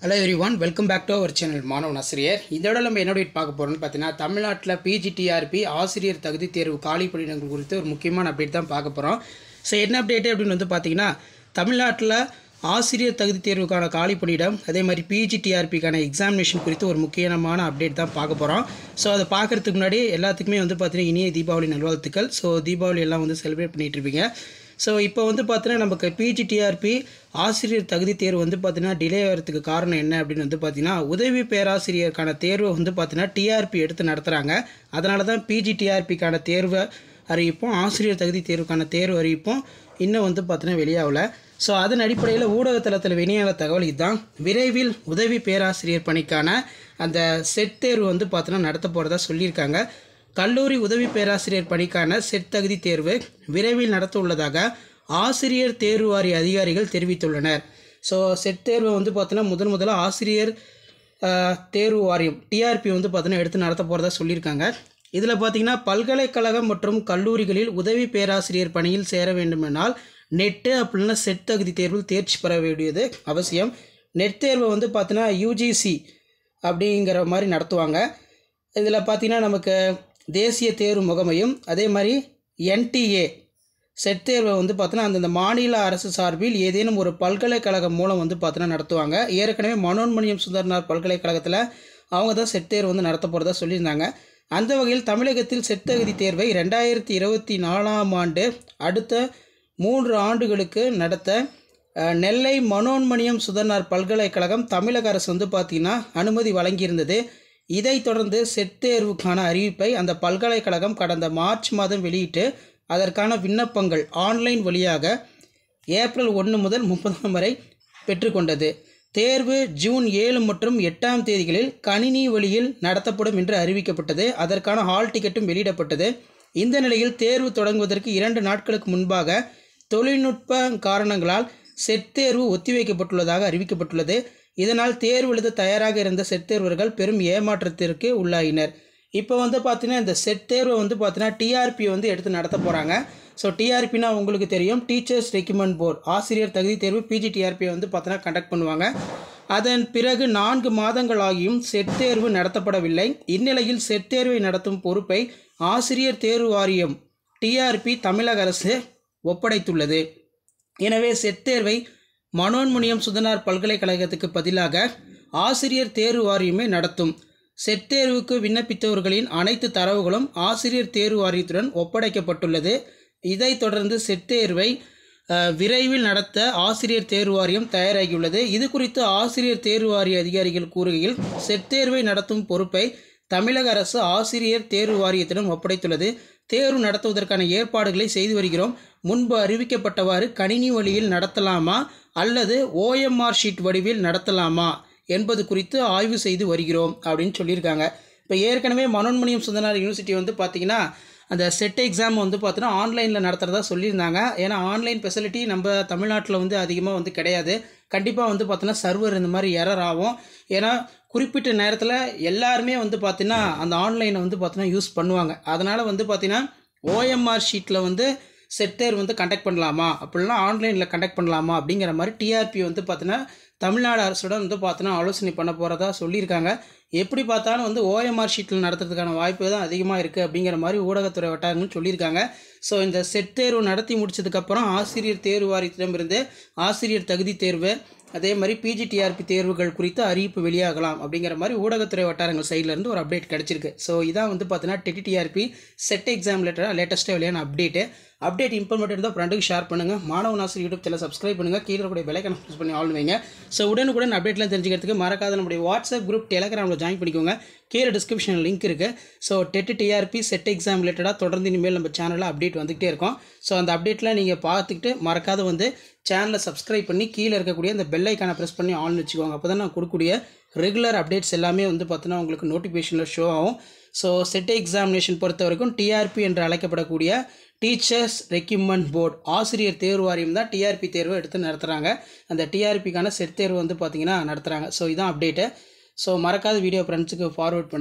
hello every welcome back to our channel மாணவன் ஆசிரியர் இதோட நம்ம என்ன update பார்க்க போகிறோம்னு பார்த்தீங்கன்னா தமிழ்நாட்டில் பிஜிடிஆர்பி ஆசிரியர் தகுதி தேர்வு காலி பணியிடங்கள் குறித்து ஒரு முக்கியமான அப்டேட் தான் பார்க்க போகிறோம் ஸோ என்ன அப்டேட் அப்படின்னு வந்து பார்த்தீங்கன்னா தமிழ்நாட்டில் ஆசிரியர் தகுதி தேர்வுக்கான காலி பணியிடம் அதே மாதிரி பிஜிடிஆர்பிக்கான எக்ஸாமினேஷன் குறித்து ஒரு முக்கியமான அப்டேட் தான் பார்க்க போகிறோம் ஸோ அதை பார்க்குறதுக்கு முன்னாடி எல்லாத்துக்குமே வந்து பார்த்தீங்கன்னா இனிய தீபாவளி நல்வாழ்த்துக்கள் ஸோ தீபாவளி எல்லாம் வந்து செலிப்ரேட் பண்ணிட்டு இருப்பீங்க ஸோ இப்போ வந்து பார்த்தீங்கன்னா நமக்கு பிஜிடிஆர்பி ஆசிரியர் தகுதி தேர்வு வந்து பார்த்தீங்கன்னா டிலே ஆகிறதுக்கு காரணம் என்ன அப்படின்னு வந்து பார்த்தீங்கன்னா உதவி பேராசிரியருக்கான தேர்வை வந்து பார்த்தீங்கன்னா டிஆர்பி எடுத்து நடத்துகிறாங்க அதனால தான் பிஜிடிஆர்பிக்கான தேர்வை அறிவிப்போம் ஆசிரியர் தகுதி தேர்வுக்கான தேர்வு அறிவிப்போம் இன்னும் வந்து பார்த்தீங்கன்னா வெளியாகல ஸோ அதன் அடிப்படையில் ஊடகத்தளத்தில் வெளியான தகவல் இதுதான் விரைவில் உதவி பேராசிரியர் பணிக்கான அந்த செட் தேர்வு வந்து பார்த்தீங்கன்னா நடத்த போகிறதா சொல்லியிருக்காங்க கல்லூரி உதவி பேராசிரியர் பணிக்கான செட் தகுதி தேர்வு விரைவில் நடத்த உள்ளதாக ஆசிரியர் தேர்வு வாரிய அதிகாரிகள் தெரிவித்துள்ளனர் ஸோ செட் தேர்வை வந்து பார்த்தீங்கன்னா முதன் முதல்ல ஆசிரியர் ஆஹ், தேர்வு வாரியம் டிஆர்பி வந்து பார்த்தீங்கன்னா எடுத்து நடத்த போகிறதா சொல்லியிருக்காங்க இதில் பார்த்தீங்கன்னா பல்கலைக்கழகம் மற்றும் கல்லூரிகளில் உதவி பேராசிரியர் பணியில் சேர வேண்டுமென்றால் நெட்டு அப்படின்னா செட் தகுதி தேர்வில் தேர்ச்சி பெற வேண்டியது அவசியம் நெட் தேர்வை வந்து பார்த்தீங்கன்னா யூஜிசி அப்படிங்கிற மாதிரி நடத்துவாங்க இதில் பார்த்தீங்கன்னா நமக்கு தேசிய தேர்வு முகமையும் அதே மாதிரி என்டிஏ செட் தேர்வை வந்து பார்த்தீங்கன்னா அந்தந்த மாநில அரசு சார்பில் ஏதேனும் ஒரு பல்கலைக்கழகம் மூலம் வந்து பார்த்தீங்கன்னா நடத்துவாங்க ஏற்கனவே மனோன்மணியம் சுந்தரனார் பல்கலைக்கழகத்தில் அவங்க தான் செட் தேர்வு வந்து நடத்த போகிறதா சொல்லியிருந்தாங்க அந்த வகையில் தமிழகத்தில் செட் தகுதி தேர்வை ரெண்டாயிரத்தி இருபத்தி நாலாம் ஆண்டு அடுத்த மூன்று ஆண்டுகளுக்கு நடத்த அஹ், நெல்லை மனோன்மணியம் சுதர்னார் பல்கலைக்கழகம் தமிழக அரசு வந்து பார்த்திங்கன்னா அனுமதி வழங்கியிருந்தது இதைத் தொடர்ந்து செட் தேர்வுக்கான அறிவிப்பை அந்த பல்கலைக்கழகம் கடந்த மார்ச் மாதம் வெளியிட்டு அதற்கான விண்ணப்பங்கள் ஆன்லைன் வழியாக ஏப்ரல் ஒன்று முதல் முப்பதாம் வரை பெற்றுக்கொண்டது தேர்வு ஜூன் ஏழு மற்றும் எட்டாம் தேதிகளில் கணினி வழியில் நடத்தப்படும் என்று அறிவிக்கப்பட்டது அதற்கான ஹால் டிக்கெட்டும் வெளியிடப்பட்டது இந்த நிலையில் தேர்வு தொடங்குவதற்கு இரண்டு நாட்களுக்கு முன்பாக தொழில்நுட்ப காரணங்களால் செட் தேர்வு ஒத்திவைக்கப்பட்டுள்ளதாக அறிவிக்கப்பட்டுள்ளது இதனால் தேர்வு எழுத தயாராக இருந்த செட் தேர்வர்கள் பெரும் ஏமாற்றத்திற்கு உள்ளாயினர் இப்போ வந்து பார்த்தீங்கன்னா இந்த செட் தேர்வை வந்து பார்த்தீங்கன்னா டிஆர்பி வந்து எடுத்து நடத்த போகிறாங்க ஸோ டிஆர்பினா உங்களுக்கு தெரியும் டீச்சர்ஸ் ரெக்கமெண்ட் போர்ட் ஆசிரியர் தகுதி தேர்வு பிஜிடிஆர்பி வந்து பார்த்தீங்கன்னா கண்டக்ட் பண்ணுவாங்க அதன் பிறகு நான்கு மாதங்கள் ஆகியும் செட் தேர்வு நடத்தப்படவில்லை இந்நிலையில் செட் தேர்வை நடத்தும் பொறுப்பை ஆசிரியர் தேர்வு வாரியம் டிஆர்பி தமிழக அரசு ஒப்படைத்துள்ளது எனவே செட் தேர்வை மனோன்முனியம் சுதனார் பல்கலைக்கழகத்துக்கு பதிலாக ஆசிரியர் தேர்வு வாரியமே நடத்தும் செட் தேர்வுக்கு விண்ணப்பித்தவர்களின் அனைத்து தரவுகளும் ஆசிரியர் தேர்வு வாரியத்துடன் ஒப்படைக்கப்பட்டுள்ளது இதைத் தொடர்ந்து செட் தேர்வை அஹ், விரைவில் நடத்த ஆசிரியர் தேர்வு வாரியம் தயாராகியுள்ளது இது குறித்து ஆசிரியர் தேர்வு வாரிய அதிகாரிகள் கூறுகையில் செட் தேர்வை நடத்தும் பொறுப்பை தமிழக அரசு ஆசிரியர் தேர்வு வாரியத்திடம் ஒப்படைத்துள்ளது தேர்வு நடத்துவதற்கான ஏற்பாடுகளை செய்து வருகிறோம் முன்பு அறிவிக்கப்பட்டவாறு கணினி வழியில் நடத்தலாமா அல்லது ஓஎம்ஆர் ஷீட் வடிவில் நடத்தலாமா என்பது குறித்து ஆய்வு செய்து வருகிறோம் அப்படின்னு சொல்லியிருக்காங்க இப்போ ஏற்கனவே மனோன்மணியம் சுந்தரனார் யூனிவர்சிட்டி வந்து பார்த்தீங்கன்னா அந்த செட் எக்ஸாம் வந்து பார்த்தீங்கன்னா ஆன்லைனில் நடத்துகிறதா சொல்லியிருந்தாங்க ஏன்னா ஆன்லைன் ஃபெசிலிட்டி நம்ம தமிழ்நாட்டில் வந்து அதிகமாக வந்து கிடையாது கண்டிப்பாக வந்து பார்த்தீங்கன்னா சர்வர் இந்த மாதிரி எரர் ஆகும் ஏன்னா குறிப்பிட்ட நேரத்தில் எல்லாருமே வந்து பார்த்தீங்கன்னா அந்த ஆன்லைனை வந்து பார்த்தீங்கன்னா யூஸ் பண்ணுவாங்க அதனால் வந்து பார்த்தீங்கன்னா ஓஎம்ஆர் ஷீட்டில் வந்து செட் தேர்வு வந்து கண்டக்ட் பண்ணலாமா அப்படிலாம் ஆன்லைனில் கண்டக்ட் பண்ணலாமா அப்படிங்கிற மாதிரி டிஆர்பி வந்து பார்த்தீங்கன்னா தமிழ்நாடு அரசுடன் வந்து பார்த்தீங்கன்னா ஆலோசனை பண்ண போகிறதா சொல்லியிருக்காங்க எப்படி பார்த்தாலும் வந்து ஓஎம்ஆர் ஷீட்டில் நடத்துறதுக்கான வாய்ப்பு தான் அதிகமாக இருக்குது அப்படிங்கிற மாதிரி ஊடகத்துறை வட்டாரங்கள் சொல்லியிருக்காங்க ஸோ இந்த செட் தேர்வு நடத்தி முடிச்சதுக்கப்புறம் ஆசிரியர் தேர்வு வாரியத்திடமிருந்து ஆசிரியர் தகுதி தேர்வு அதே மாதிரி பிஜிடிஆர்பி தேர்வுகள் குறித்து அறிவிப்பு வெளியாகலாம் அப்படிங்கிற மாதிரி ஊடகத்துறை வட்டாரங்கள் சைடுல இருந்து ஒரு அப்டேட் கிடச்சிருக்கு ஸோ இதான் வந்து பார்த்தீங்கன்னா டெட்டிடிஆர்பி செட் எக்ஸாம் லேட்டராக லேட்டஸ்ட்டாக வெளியான அப்டேட்டு அப்டேட் இம்ப்ளிமெண்ட் இருந்தால் ஃப்ரெண்டுக்கு ஷேர் பண்ணுங்கள் மாணவ ஆசிரியர் யூடியூப் சேனல் சப்ஸ்கிரைப் பண்ணுங்கள் கீழே கூட பெலைக்கன் ப்ரெஸ் பண்ணி ஆள் வைங்க ஸோ உடனுக்குடன் அப்டேட்லாம் தெரிஞ்சுக்கிறதுக்கு மறக்காத நம்முடைய வாட்ஸ்அப் குரூப் டெலகிராமில் ஜாயின் பண்ணிக்கோங்க கீழே டிஸ்கிரிப்ஷனில் லிங்க் இருக்குது so TET TRB set exam ரிலேட்டடாக தொடர்ந்து இனிமேல் நம்ம சேனலில் அப்டேட் வந்துகிட்டே இருக்கும் ஸோ அந்த அப்டேட்டில் நீங்கள் பார்த்துக்கிட்டு மறக்காத வந்து சேனலை சப்ஸ்கிரைப் பண்ணி கீழே இருக்கக்கூடிய அந்த பெல் ஐக்கானை ப்ரெஸ் பண்ணி ஆன் வச்சுக்கோங்க அப்போ தான் நான் கொடுக்கக்கூடிய ரெகுலர் அப்டேட்ஸ் எல்லாமே வந்து பார்த்தீங்கன்னா உங்களுக்கு நோட்டிஃபிகேஷனில் ஷோ ஆகும் ஸோ செட் எக்ஸாமினேஷன் பொறுத்த வரைக்கும் டிஆர்பி என்று அழைக்கப்படக்கூடிய டீச்சர்ஸ் ரெக்யூப்மெண்ட் போர்டு ஆசிரியர் தேர்வு வாரியம் தான் டிஆர்பி தேர்வு எடுத்து நடத்துகிறாங்க அந்த டிஆர்பிக்கான செட் தேர்வு வந்து பார்த்தீங்கன்னா நடத்துகிறாங்க ஸோ இதான் அப்டேட்டு ஸோ மறக்காத வீடியோ ஃப்ரெண்ட்ஸுக்கு ஃபார்வர்ட் பண்ணுங்கள்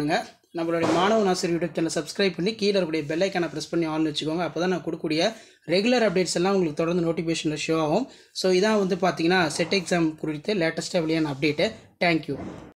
நம்மளுடைய மாணவ ஆசிரியர் யூடியூப் சேனல் சப்ஸ்கிரைப் பண்ணி கீழே இருக்கக்கூடிய பெல் ஐக்கானை ப்ரெஸ் பண்ணி ஆன் வச்சுக்கோங்க அப்போ தான் நான் கொடுக்கக்கூடிய ரெகுலர் அப்டேட்ஸ் எல்லாம் உங்களுக்கு தொடர்ந்து நோட்டிஃபிகேஷனில் ஷோ ஆகும் ஸோ இதான் வந்து பார்த்தீங்கன்னா செட் எக்ஸாம் குறித்து லேட்டஸ்ட்டாக வெளியான அப்டேட்டு தேங்க்யூ